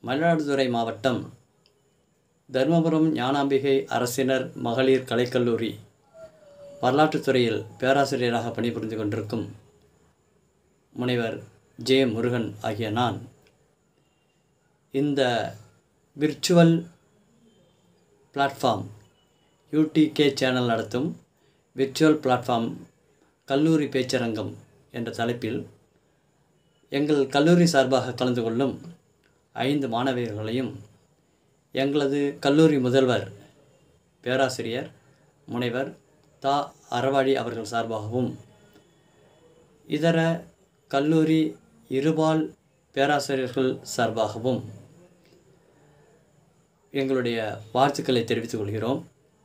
மயிலாடுதுறை மாவட்டம் தருமபுரம் ஞானாம்பிகை அரசினர் மகளிர் கலைக்கல்லூரி வரலாற்றுத் துறையில் பேராசிரியராக பணிபுரிந்து கொண்டிருக்கும் முனைவர் ஜே முருகன் ஆகிய நான் இந்த விர்ச்சுவல் பிளாட்ஃபார்ம் யூடிகே சேனல் நடத்தும் விர்ச்சுவல் பிளாட்ஃபார்ம் கல்லூரி பேச்சரங்கம் என்ற தலைப்பில் எங்கள் கல்லூரி சார்பாக கலந்து கொள்ளும் ஐந்து மாணவியர்களையும் எங்களது கல்லூரி முதல்வர் பேராசிரியர் முனைவர் தா அறவாழி அவர்கள் சார்பாகவும் இதர கல்லூரி இருபால் பேராசிரியர்கள் சார்பாகவும் எங்களுடைய வாழ்த்துக்களை தெரிவித்துக் கொள்கிறோம்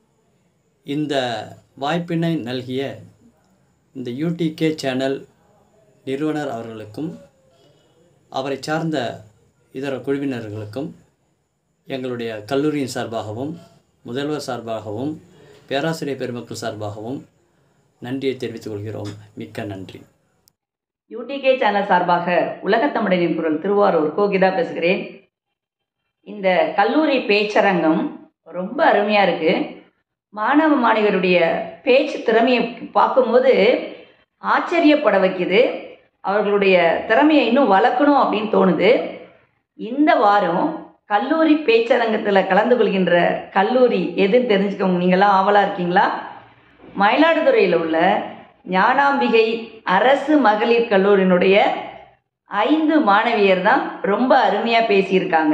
இந்த வாய்ப்பினை நல்கிய இந்த யூடிகே சேனல் நிறுவனர் அவர்களுக்கும் அவரை சார்ந்த இதர குழுவினர்களுக்கும் எங்களுடைய கல்லூரியின் சார்பாகவும் முதல்வர் சார்பாகவும் பேராசிரியர் பெருமக்கள் சார்பாகவும் நன்றியை தெரிவித்துக் கொள்கிறோம் மிக்க நன்றி யூடிகே சேனல் சார்பாக உலகத்தமிழனின் குரல் திருவாரூர் கோகிதா பேசுகிறேன் இந்த கல்லூரி பேச்சரங்கம் ரொம்ப அருமையாக இருக்குது மாணவ மாணவியருடைய பேச்சு திறமையை பார்க்கும்போது ஆச்சரியப்பட வைக்குது அவர்களுடைய திறமையை இன்னும் வளர்க்கணும் அப்படின்னு தோணுது இந்த வாரம் கல்லூரி பேச்சரங்கத்தில் கலந்து கொள்கின்ற கல்லூரி எதுன்னு தெரிஞ்சுக்கோங்க நீங்களாம் ஆவலாக இருக்கீங்களா மயிலாடுதுறையில் உள்ள ஞானாம்பிகை அரசு மகளிர் கல்லூரியினுடைய ஐந்து மாணவியர் தான் ரொம்ப அருமையாக பேசியிருக்காங்க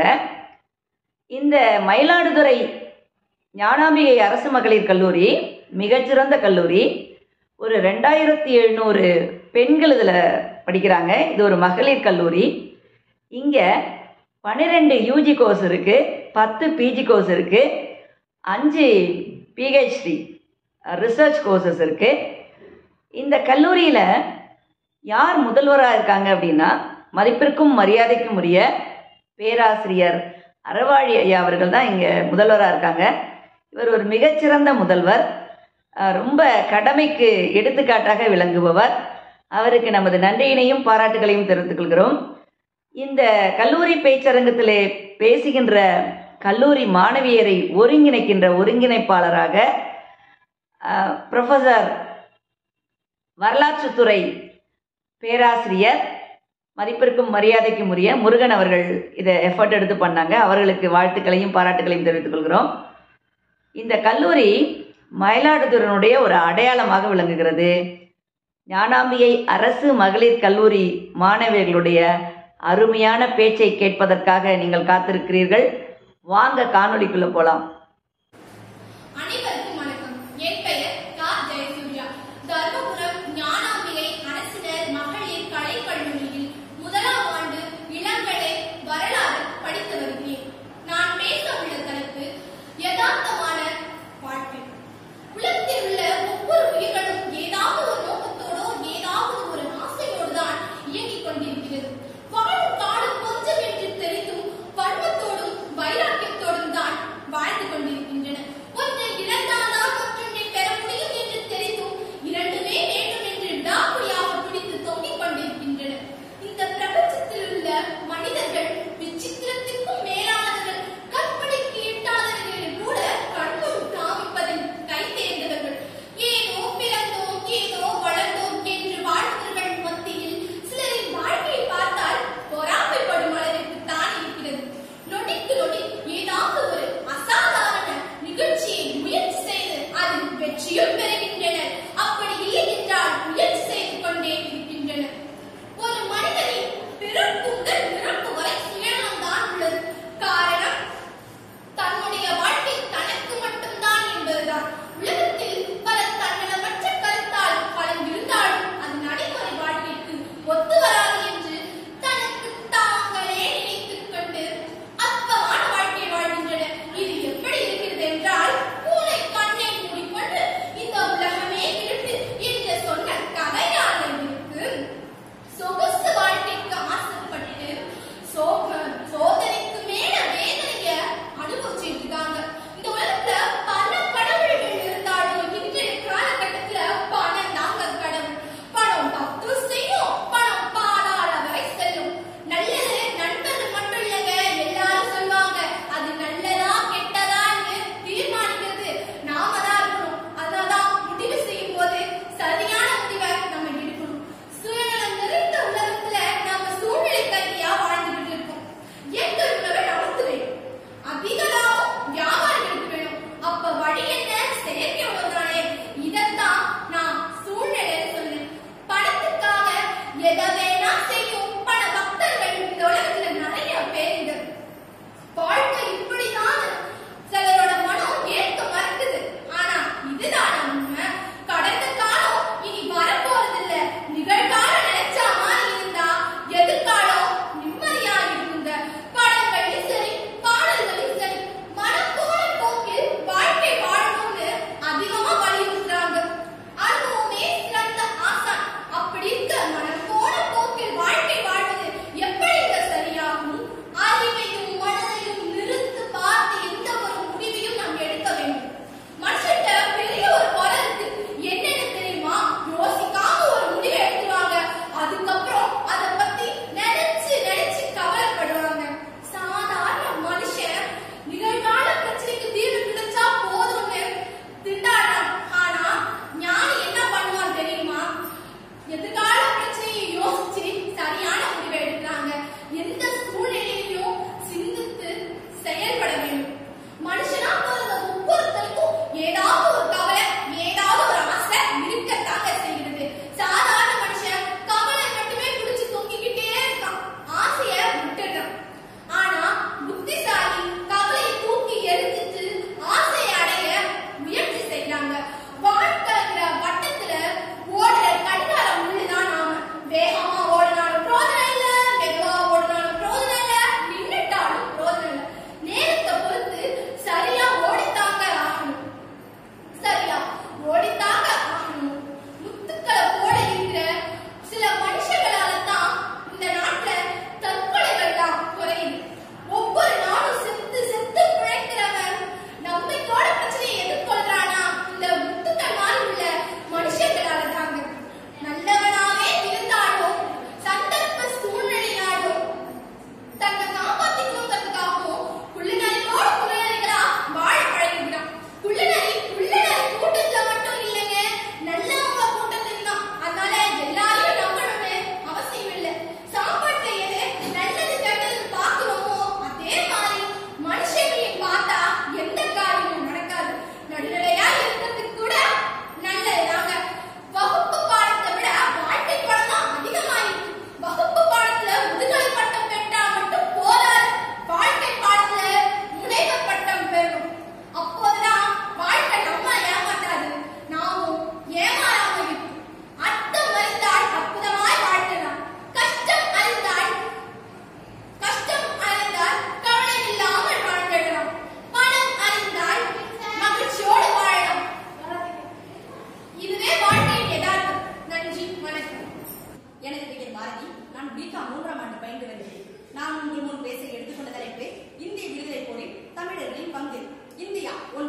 இந்த மயிலாடுதுறை ஞானாம்பிகை அரசு மகளிர் கல்லூரி மிகச்சிறந்த கல்லூரி ஒரு ரெண்டாயிரத்தி எழுநூறு பெண்கள் இதில் படிக்கிறாங்க இது ஒரு மகளிர் கல்லூரி இங்கே பன்னிரெண்டு யூஜி கோர்ஸ் இருக்குது பத்து பிஜி கோர்ஸ் இருக்குது அஞ்சு பிஹெச்டி ரிசர்ச் கோர்சஸ் இருக்குது இந்த கல்லூரியில் யார் முதல்வராக இருக்காங்க அப்படின்னா மதிப்பிற்கும் மரியாதைக்கும் உரிய பேராசிரியர் அறவாழி ஐயா அவர்கள் தான் இங்கே முதல்வராக இருக்காங்க இவர் ஒரு மிகச்சிறந்த முதல்வர் அஹ் ரொம்ப கடமைக்கு எடுத்துக்காட்டாக விளங்குபவர் அவருக்கு நமது நன்றியினையும் பாராட்டுகளையும் தெரிவித்துக் கொள்கிறோம் இந்த கல்லூரி பேச்சரங்கத்திலே பேசுகின்ற கல்லூரி மாணவியரை ஒருங்கிணைக்கின்ற ஒருங்கிணைப்பாளராக அஹ், ப்ரொஃபசர் வரலாற்றுத்துறை பேராசிரியர் மதிப்பிற்கும் மரியாதைக்கும் உரிய முருகன் அவர்கள் இதை எஃபர்ட் எடுத்து பண்ணாங்க அவர்களுக்கு வாழ்த்துக்களையும் பாராட்டுகளையும் தெரிவித்துக் கொள்கிறோம் இந்த கல்லூரி மயிலாடுதுறையினுடைய ஒரு அடையாளமாக விளங்குகிறது ஞானாம்பிகை அரசு மகளிர் கல்லூரி மாணவியர்களுடைய அருமையான பேச்சை கேட்பதற்காக நீங்கள் காத்திருக்கிறீர்கள் வாங்க காணொளிக்குள்ள போலாம் அனைவருக்கும் வணக்கம் என் பெயர் கா ஜெயசூர்யா தர்மபுரம் ஞானாம்பிகை அரசினர் மகளிர் கலைக்கல்லூரியில் முதலாம் ஆண்டு இளங்கலை வரலாறு படித்து வருகிறேன் நான் பேச உள்ள தலைப்பு யதார்த்தமான வாழ்க்கை உலகத்தில் உள்ள ஒவ்வொரு உயிர்களும் ஏதாவது ஒரு நோக்கத்தோடோ ஏதாவது ஒரு ஆசையோடு தான் இயங்கிக் கொண்டிருக்கிறது வாழும் காலம் கொஞ்சம் என்று தெரிந்தும் வன்மத்தோடும் வைராக்கியத்தோடும் தான் வாழ்ந்து கொண்டிருக்கிறது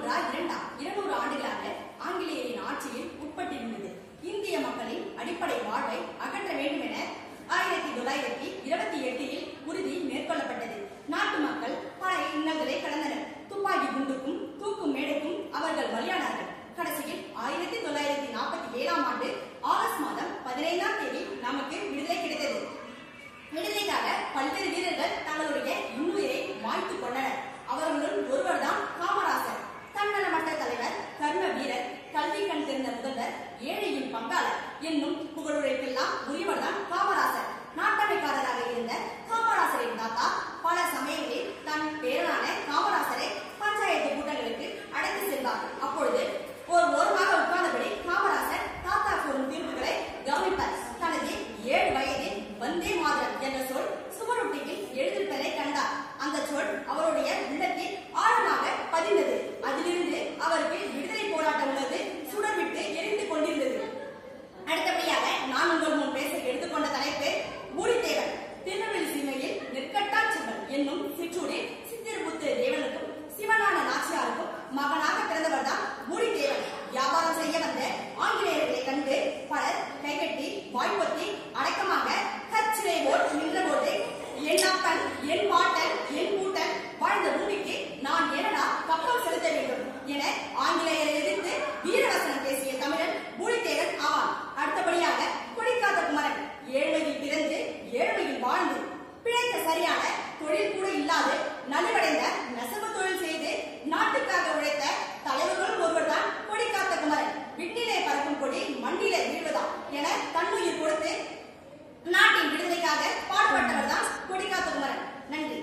ஒன்றா இரண்டா இருநூறு ஆண்டுகளாக ஆங்கிலேயரின் ஆட்சியில் உட்பட்டிருந்தது இந்திய மக்களின் அடிப்படை வாழ்வை அகற்ற வேண்டும் என ஆயிரத்தி தொள்ளாயிரத்தி இருபத்தி எட்டில் உறுதி மேற்கொள்ளப்பட்டது நாட்டு மக்கள் பல இன்னல்களை கடந்தனர் துப்பாக்கி குண்டுக்கும் தூக்கும் மேடைக்கும் அவர்கள் பலியானார்கள் கடைசியில் ஆயிரத்தி தொள்ளாயிரத்தி நாற்பத்தி ஏழாம் ஆண்டு ஆகஸ்ட் மாதம் பதினைந்தாம் தேதி நமக்கு விடுதலை கிடைத்தது விடுதலைக்காக பல்வேறு வீரர்கள் தங்களுடைய இன்னுயிரை மாய்த்துக் கொண்டனர் அவர்களுள் ஒருவர்தான் காமராசர் தன்னலமற்ற தலைவர் கர்ம வீரர் கல்வி கண் தெரிந்த முதல்வர் ஏழையின் பங்காளர் என்னும் புகழுரைக்கெல்லாம் உரியவர்தான் காமராசர் நாட்டமைக்காரராக இருந்த காமராசரின் தாத்தா பல சமயங்களில் தன் பேரனான காமராசரை பஞ்சாயத்து கூட்டங்களுக்கு அழைத்து செல்வார் அப்பொழுது ஒரு ஓரமாக உட்கார்ந்தபடி காமராசர் தாத்தா கூறும் தீர்ப்புகளை கவனிப்பார் தனது ஏழு வயதில் வந்தே மாதரம் என்ற சொல் சுவரொட்டியில் எழுதியிருப்பதை கண்டார் அந்த சொல் அவருடைய உள்ளத்தில் ஆழமாக பதிந்தது அதிலிருந்து அவருக்கு விடுதலை போராட்ட உணர்வு சுடர்விட்டு எரிந்து கொண்டிருந்தது அடுத்தபடியாக நான் உங்கள் முன் பேச எடுத்துக்கொண்ட தலைப்பு பூலித்தேவன் திருநெல்வேலி சீமையில் நெற்கட்டான் செல்வன் என்னும் சிற்றூரில் சித்திரபுத்து தேவனுக்கும் சிவனான நாச்சியாருக்கும் மகனாக பிறந்தவர் தான் பூலித்தேவன் வியாபாரம் செய்ய வந்த ஆங்கிலேயர்களை கண்டு பலர் கைகட்டி வாய்ப்பொத்தி அடக்கமாக கச்சிலை போல் நின்றபோது என் அப்பன் என் பாட்டன் என் கூட்டன் வாழ்ந்த பூமிக்கு நான் ஏனடா கப்பம் செலுத்த வேண்டும் என ஆங்கிலேயரை எதிர்த்து வீரவசனம் பேசிய தமிழன் பூலித்தேவன் ஆவான் அடுத்தபடியாக கொடிக்காத்த குமரன் ஏழ்மையில் பிறந்து ஏழ்மையில் வாழ்ந்து பிழைக்க சரியான தொழில் கூட இல்லாது நலிவடைந்த நெசவு தொழில் செய்து நாட்டுக்காக உழைத்த தலைவர்களும் ஒருவர்தான் கொடிக்காத்த குமரன் விண்ணிலே பறக்கும் கொடி மண்ணிலே வீழ்வதா என தன்னுயிர் கொடுத்து நாட்டின் விடுதலைக்காக பாடுபட்டவர் தான் கொடிக்காத்த குமரன் நன்றி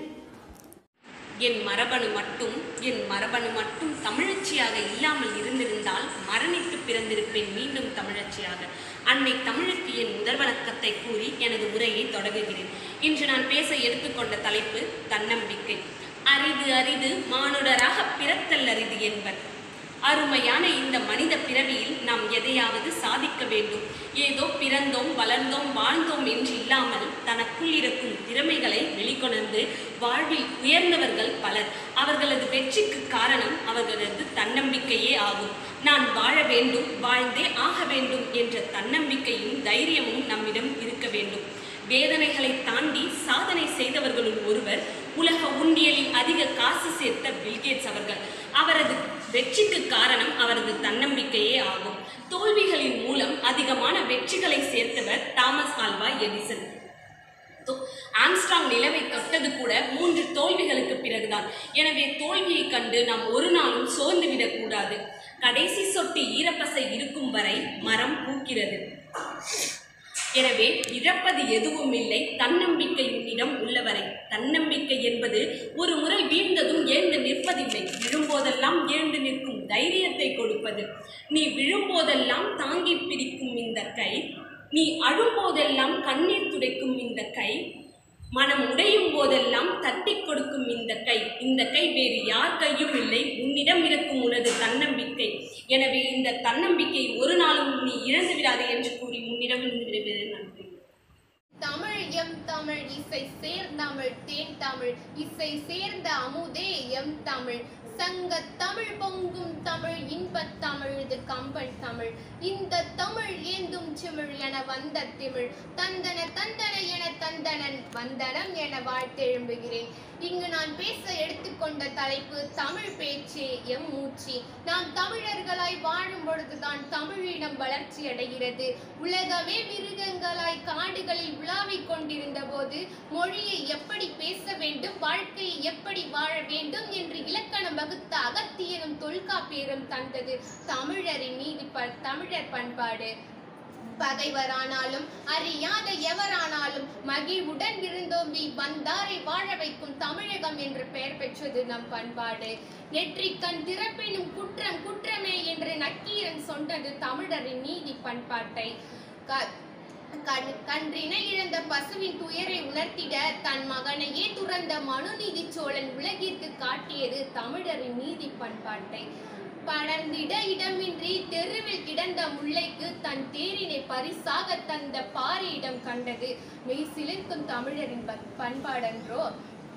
என் மரபணு மட்டும் என் மரபணு மட்டும் தமிழச்சியாக இல்லாமல் இருந்திருந்தால் மரணித்து பிறந்திருப்பேன் மீண்டும் தமிழச்சியாக அன்னை தமிழுக்கு என் முதல் வணக்கத்தை கூறி எனது உரையை தொடங்குகிறேன் இன்று நான் பேச எடுத்துக்கொண்ட தலைப்பு தன்னம்பிக்கை அரிது அரிது மானுடராக பிறத்தல் அரிது என்பர் அருமையான இந்த மனித பிறவியில் நாம் எதையாவது சாதிக்க வேண்டும் ஏதோ பிறந்தோம் வளர்ந்தோம் வாழ்ந்தோம் என்று இல்லாமல் தனக்குள் இருக்கும் திறமைகளை வெளிக்கொணர்ந்து வாழ்வில் உயர்ந்தவர்கள் பலர் அவர்களது வெற்றிக்கு காரணம் அவர்களது தன்னம்பிக்கையே ஆகும் நான் வாழ வேண்டும் வாழ்ந்தே ஆக வேண்டும் என்ற தன்னம்பிக்கையும் தைரியமும் நம்மிடம் இருக்க வேண்டும் வேதனைகளை தாண்டி சாதனை செய்தவர்களுள் ஒருவர் உலக உண்டியலில் அதிக காசு சேர்த்த பில்கேட்ஸ் அவர்கள் அவரது வெற்றிக்கு காரணம் அவரது தன்னம்பிக்கையே ஆகும் தோல்விகளின் மூலம் அதிகமான வெற்றிகளை சேர்த்தவர் தாமஸ் ஆல்வா எடிசன் தோ- ஆம்ஸ்ட்ராங் நிலவை தொட்டது கூட மூன்று தோல்விகளுக்கு பிறகுதான் எனவே தோல்வியை கண்டு நாம் ஒரு நாளும் சோர்ந்து விடக்கூடாது கடைசி சொட்டு ஈரப்பசை இருக்கும் வரை மரம் பூக்கிறது எனவே இழப்பது எதுவும் இல்லை தன்னம்பிக்கை உன்னிடம் உள்ளவரை தன்னம்பிக்கை என்பது ஒரு முறை வீழ்ந்ததும் எழுந்து நிற்பதில்லை விழும்போதெல்லாம் எழுந்து நிற்கும் தைரியத்தை கொடுப்பது நீ விழும்போதெல்லாம் தாங்கி பிடிக்கும் இந்த கை நீ அழும்போதெல்லாம் கண்ணீர் துடைக்கும் இந்த கை மனம் உடையும் போதெல்லாம் தட்டி கொடுக்கும் இந்த கை இந்த கை வேறு யார் கையும் இல்லை உன்னிடம் இருக்கும் உனது தன்னம்பிக்கை எனவே இந்த தன்னம்பிக்கை ஒரு நாளும் நீ இழந்து விடாதே என்று கூறி உன்னிடமிருந்து விடுகிறேன் நன்றி தமிழ் எம் தமிழ் இசை சேர்ந்தமிழ் தேன் தமிழ் இசை சேர்ந்த அமுதே எம் தமிழ் சங்க தமிழ் பொங்கும் தமிழ் இன்பத் தமிழ் இது கம்பன் தமிழ் இந்த தமிழ் ஏந்தும் சிமிழ் என வந்த திமிழ் தந்தன தந்தன என தந்தனன் வந்தனம் என வாழ்த்தெழும்புகிறேன் இங்கு நான் பேச எடுத்துக்கொண்ட தலைப்பு தமிழ் பேச்சே எம் மூச்சு நாம் தமிழர்களாய் வாழும் பொழுதுதான் தமிழினம் வளர்ச்சி அடைகிறது உலகமே மிருகங்களாய் காடுகளில் உலாவிக் கொண்டிருந்த போது மொழியை எப்படி பேச வேண்டும் வாழ்க்கையை எப்படி வாழ வேண்டும் என்று இலக்கணம் வகுத்த அகத்தியனும் தொல்காப்பியரும் தந்தது தமிழரின் நீதி ப- தமிழர் பண்பாடு பகைவரானாலும் அறியாத எவரானாலும் மகிழ்வுடன் விருந்தோம்பி வந்தாரை வாழ வைக்கும் தமிழகம் என்று பெயர் பெற்றது நம் பண்பாடு நெற்றிக்கண் திறப்பினும் குற்றம் குற்றமே என்று நக்கீரன் சொன்னது தமிழரின் நீதி பண்பாட்டை க- கண்- கன்றினை இழந்த பசுவின் துயரை உணர்த்திட தன் மகனையே துறந்த மனுநீதி சோழன் உலகிற்கு காட்டியது தமிழரின் நீதி பண்பாட்டை படர்ந்திட இடமின்றி தெருவில் கிடந்த முல்லைக்கு தன் தேரினை பரிசாக தந்த பாரியிடம் கண்டது மெய் சிலிர்க்கும் தமிழரின் ப- பண்பாடன்றோ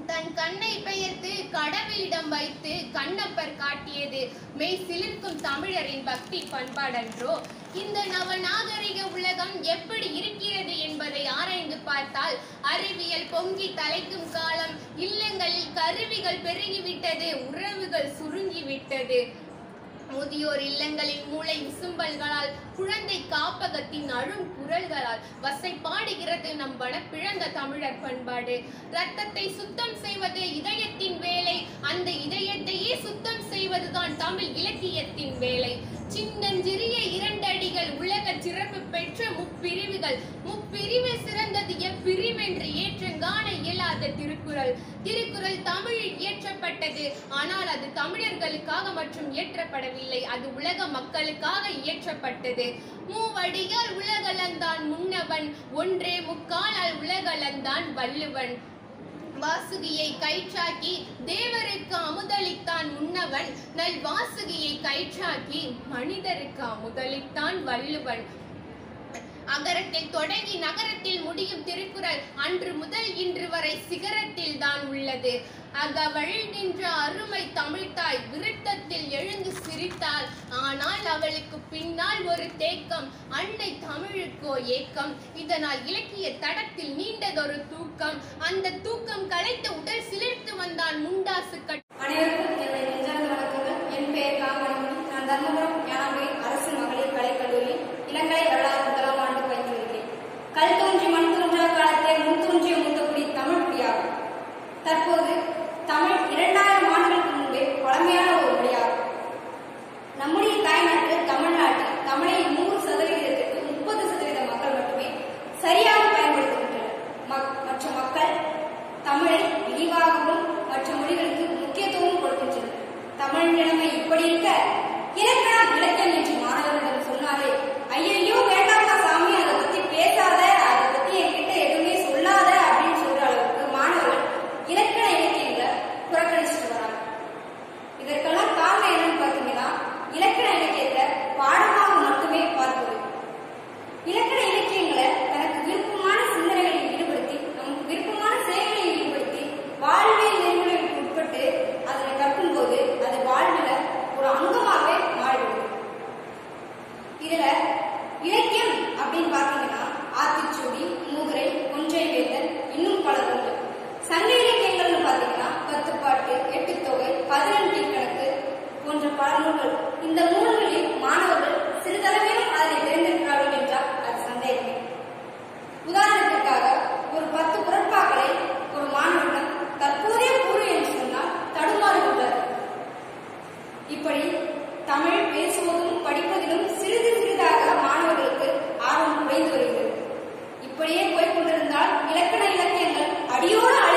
தன் கண்ணை பெயர்த்து கடவுளிடம் வைத்து கண்ணப்பர் காட்டியது மெய் சிலிர்க்கும் தமிழரின் பக்தி பண்பாடன்றோ இந்த நவநாகரிக உலகம் எப்படி இருக்கிறது என்பதை ஆராய்ந்து பார்த்தால் அறிவியல் பொங்கி தலைக்கும் காலம் இல்லங்களில் கருவிகள் பெருகிவிட்டது உறவுகள் சுருங்கிவிட்டது முதியோர் இல்லங்களின் மூளை விசும்பல்களால் குழந்தை காப்பகத்தின் அழும் குரல்களால் வசை பாடுகிறது நம் வனப்பிழந்த தமிழர் பண்பாடு ரத்தத்தை சுத்தம் செய்வது இதயத்தின் வேலை அந்த இதயத்தையே சுத்தம் செய்வதுதான் தமிழ் இலக்கியத்தின் வேலை சின்னஞ்சிறிய இரண்டடிகள் உலக சிறப்பு பெற்ற முப்பிரிவுகள் முப்பிரிவு சிறந்தது எப்பிரிவென்று ஏற்றங்காண இயலாத திருக்குறள் திருக்குறள் தமிழில் இயற்றப்பட்டது ஆனால் அது தமிழர்களுக்காக மற்றும் இயற்றப்படவில்லை அது உலக மக்களுக்காக இயற்றப்பட்டது மூவடியால் உலகளந்தான் முன்னவன் ஒன்றே முக்காலால் உலகளந்தான் வள்ளுவன் வாசுகியை கயிற்றாக்கி தேவருக்கு அமுதளித்தான் முன்னவன் நல் வாசுகியை கயிற்றாக்கி மனிதருக்கு அமுதளித்தான் வள்ளுவன் அகரத்தில் தொடங்கி நகரத்தில் முடியும் திருக்குறள் அன்று முதல் இன்று வரை சிகரத்தில் தான் உள்ளது அகவள் நின்ற அருமை தமிழ்த்தாய் விருத்தத்தில் எழுந்து சிரித்தாள் ஆனால் அவளுக்கு பின்னால் ஒரு தேக்கம் அன்னை தமிழுக்கோ ஏக்கம் இதனால் இலக்கிய தடத்தில் நீண்டதொரு தூக்கம் அந்த தூக்கம் கலைத்த உடல் சிலிர்த்து வந்தான் முண்டாசு கட் அனைவருக்கும் என்னுடைய நெஞ்சார்ந்த வணக்கங்கள் என் பெயர் காமணி நான் தர்மபுரம் ஞானபுரி அரசு மகளிர் கலைக்கல்லூரியில் இளங்கலை வரலாறு முதலாம் ஆண்டு பயின்று வருகிறேன் கல் தோன்றி மண் தோன்றா காலத்தை முன் தோன்றிய மூத்தக்குடி தமிழ் குடியாகும் தற்போது தமிழ் இரண்டாயிரம் ஆண்டுகளுக்கு முன்பே பழமையான ஒரு மொழியாகும் நம்முடைய தாய்நாட்டு தமிழ்நாட்டில் தமிழை நூறு சதவீதத்திற்கு முப்பது சதவீத மக்கள் மட்டுமே சரியாக பயன்படுத்துகின்றனர் மக்- மற்ற மக்கள் தமிழை விரிவாகவும் மற்ற மொழிகளுக்கு முக்கியத்துவம் கொடுக்கின்றனர் தமிழ் நிலைமை இப்படி இருக்க இலக்கணம் இலக்கியம் என்று மாணவர்களிடம் சொன்னாலே ஐயையோ வேண்டாம்ப்பா சாமி அதை பத்தி பேசாத அதை பத்தி என்கிட்ட எதுவுமே சொல்லாத அப்படின்னு சொல்ற அளவுக்கு மாணவர்கள் இலக்கண இலக்கியங்களை புறக்கணிச்சுட்டு வராங்க இதற்கெல்லாம் காரணம் என்னன்னு பார்த்தீங்கன்னா இலக்கண இலக்கியத்தை பாடமாக மட்டுமே பார்ப்பது இலக்கண இலக்கியங்களை தனக்கு விருப்பமான சிந்தனைகளில் ஈடுபடுத்தி நமக்கு விருப்பமான செயல்களில் ஈடுபடுத்தி வாழ்வியல் நெறிமுறைகளுக்கு உட்பட்டு அதனை கற்கும்போது அது வாழ்வில் ஒரு அங்கமாகவே மாறிவிடுது இதுல இலக்கியம் அப்படின்னு பார்த்தீங்கன்னா ஆத்திச்சூடி மூதுரை கொன்றை வேந்தன் இன்னும் பல உண்டு சங்க இலக்கியங்கள்னு பார்த்தீங்கன்னா பத்துப்பாட்டு எட்டுத்தொகை பதினெண்டு கணக்கு போன்ற பல நூல்கள் இந்த நூல்களில் மாணவர்கள் சிறிதளவேனும் அதனை தெரிந்திருக்கிறார்கள் என்றால் அது சந்தேகமே உதாரணத்திற்காக ஒரு பத்து குரட்பாக்களை ஒரு மாணவனிடம் தற்போதைய கூறு என்று சொன்னால் தடுமாறுகிறார் இப்படி தமிழ் பேசுவதும் படிப்பதிலும் சிறிது சிறிதாக மாணவர்களுக்கு ஆர்வம் குறைந்து வருகிறது இப்படியே போய்க் கொண்டிருந்தால் இலக்கண இலக்கியங்கள் அடியோடு அழிந்து